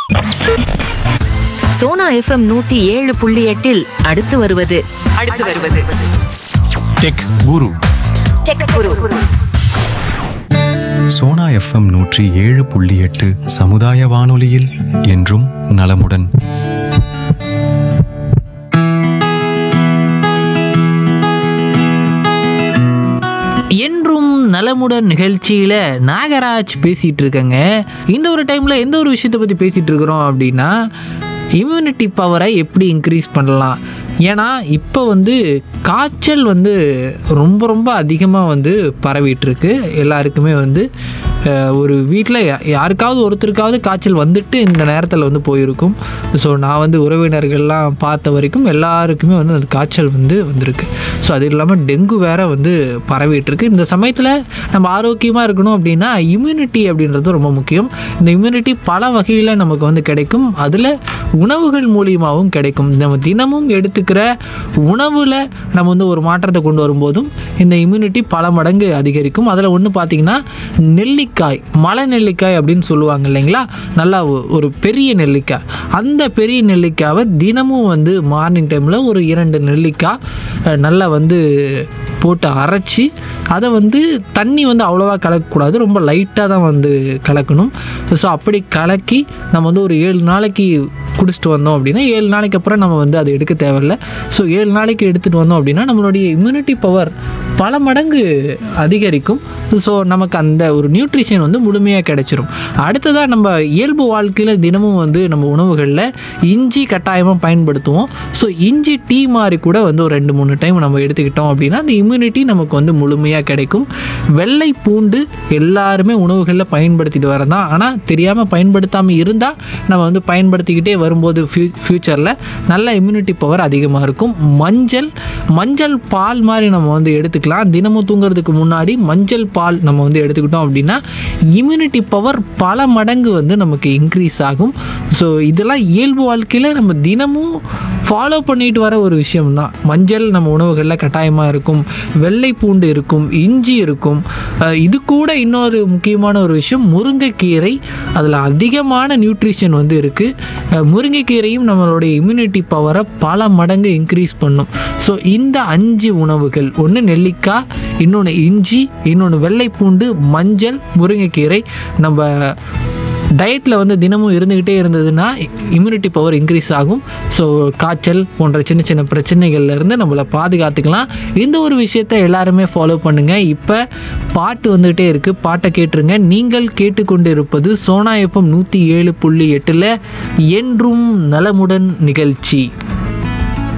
Sona FM நூத்தி ஏழு புள்ளி எட்டில் அடுத்து வருவது அடுத்து வருவது tech guru tech guru Sona FM நூற்றி ஏழு புள்ளி எட்டு சமுதாய வானொலியில் என்றும் நலமுடன் என்றும் நலமுடன் நிகழ்ச்சியில் நாகராஜ் பேசிகிட்டு இருக்கேங்க இந்த ஒரு டைமில் எந்த ஒரு விஷயத்தை பற்றி பேசிகிட்டு இருக்கிறோம் அப்படின்னா இம்யூனிட்டி பவரை எப்படி இன்க்ரீஸ் பண்ணலாம் ஏன்னா இப்போ வந்து காய்ச்சல் வந்து ரொம்ப ரொம்ப அதிகமாக வந்து பரவிட்டு இருக்கு எல்லாருக்குமே வந்து அஹ், ஒரு வீட்டில் யாருக்காவது ஒருத்தருக்காவது காய்ச்சல் வந்துட்டு இந்த நேரத்தில் வந்து போயிருக்கும் ஸோ நான் வந்து உறவினர்கள்லாம் பார்த்த வரைக்கும் எல்லாருக்குமே வந்து அந்த காய்ச்சல் வந்து வந்திருக்கு ஸோ அது இல்லாமல் டெங்கு வேற வந்து பரவிட்டு இருக்கு இந்த சமயத்தில் நம்ம ஆரோக்கியமாக இருக்கணும் அப்படின்னா இம்யூனிட்டி அப்படின்றது ரொம்ப முக்கியம் இந்த இம்யூனிட்டி பல வகையில் நமக்கு வந்து கிடைக்கும் அதில் உணவுகள் மூலியமாகவும் கிடைக்கும் நம்ம தினமும் எடுத்துக்கிற உணவில் நம்ம வந்து ஒரு மாற்றத்தை கொண்டு வரும்போதும் இந்த இம்யூனிட்டி பல மடங்கு அதிகரிக்கும் அதில் ஒன்று பார்த்தீங்கன்னா நெல்லிக்காய் மலை நெல்லிக்காய் அப்படின்னு சொல்லுவாங்க இல்லைங்களா நல்லா ஒ- ஒரு பெரிய நெல்லிக்காய் அந்த பெரிய நெல்லிக்காவை தினமும் வந்து மார்னிங் டைமில் ஒரு இரண்டு நெல்லிக்காய் அஹ், நல்லா வந்து போட்டு அரைச்சி அதை வந்து தண்ணி வந்து அவ்வளோவா கலக்கக்கூடாது ரொம்ப லைட்டாக தான் வந்து கலக்கணும் ஸோ அப்படி கலக்கி நம்ம வந்து ஒரு ஏழு நாளைக்கு குடிச்சிட்டு வந்தோம் அப்படின்னா ஏழு நாளைக்கு அப்புறம் நம்ம வந்து அதை எடுக்க தேவையில்ல ஸோ ஏழு நாளைக்கு எடுத்துகிட்டு வந்தோம் அப்படின்னா நம்மளுடைய இம்யூனிட்டி பவர் பல மடங்கு அதிகரிக்கும் ஸோ நமக்கு அந்த ஒரு நியூட்ரிஷன் வந்து முழுமையாக கிடைச்சிரும் அடுத்ததாக நம்ம இயல்பு வாழ்க்கையில் தினமும் வந்து நம்ம உணவுகளில் இஞ்சி கட்டாயமாக பயன்படுத்துவோம் ஸோ இஞ்சி டீ மாதிரி கூட வந்து ஒரு ரெண்டு மூணு டைம் நம்ம எடுத்துக்கிட்டோம் அப்படின்னா அந்த இம்யூனிட்டி நமக்கு வந்து முழுமையாக கிடைக்கும் வெள்ளை பூண்டு எல்லாருமே உணவுகளில் பயன்படுத்திட்டு வரதான் ஆனால் தெரியாமல் பயன்படுத்தாமல் இருந்தால் நம்ம வந்து பயன்படுத்திக்கிட்டே வரும்போது ஃபியூ ஃப்யூச்சரில் நல்ல இம்யூனிட்டி பவர் அதிகமாக இருக்கும் மஞ்சள் மஞ்சள் பால் மாதிரி நம்ம வந்து எடுத்துக்கலாம் தினமும் தூங்குறதுக்கு முன்னாடி மஞ்சள் பால் நம்ம வந்து எடுத்துக்கிட்டோம் அப்படின்னா இம்யூனிட்டி பவர் பல மடங்கு வந்து நமக்கு இன்க்ரீஸ் ஆகும் ஸோ இதெல்லாம் இயல்பு வாழ்க்கையில் நம்ம தினமும் ஃபாலோ பண்ணிட்டு வர ஒரு விஷயம் தான் மஞ்சள் நம்ம உணவுகளில் கட்டாயமாக இருக்கும் வெள்ளை பூண்டு இருக்கும் இஞ்சி இருக்கும் அஹ் இது கூட இன்னொரு முக்கியமான ஒரு விஷயம் முருங்கைக்கீரை அதில் அதிகமான நியூட்ரிஷன் வந்து இருக்குது முருங்கைக்கீரையும் நம்மளுடைய இம்யூனிட்டி பவரை பல மடங்கு இன்க்ரீஸ் பண்ணும் ஸோ இந்த அஞ்சு உணவுகள் ஒன்று நெல்லிக்காய் இன்னொன்று இஞ்சி இன்னொன்று வெள்ளைப்பூண்டு மஞ்சள் முருங்கைக்கீரை நம்ம டயட்டில் வந்து தினமும் இருந்துக்கிட்டே இருந்ததுன்னா இம்யூனிட்டி பவர் இன்க்ரீஸ் ஆகும் ஸோ காய்ச்சல் போன்ற சின்ன சின்ன பிரச்சனைகள்ல இருந்து நம்மளை பாதுகாத்துக்கலாம் இந்த ஒரு விஷயத்த எல்லாருமே ஃபாலோ பண்ணுங்கள் இப்போ பாட்டு வந்துகிட்டே இருக்குது பாட்டை கேட்டுருங்க நீங்கள் கேட்டுக்கொண்டு இருப்பது சோனா எஃப்எம் நூற்றி ஏழு புள்ளி எட்டில் என்றும் நலமுடன் நிகழ்ச்சி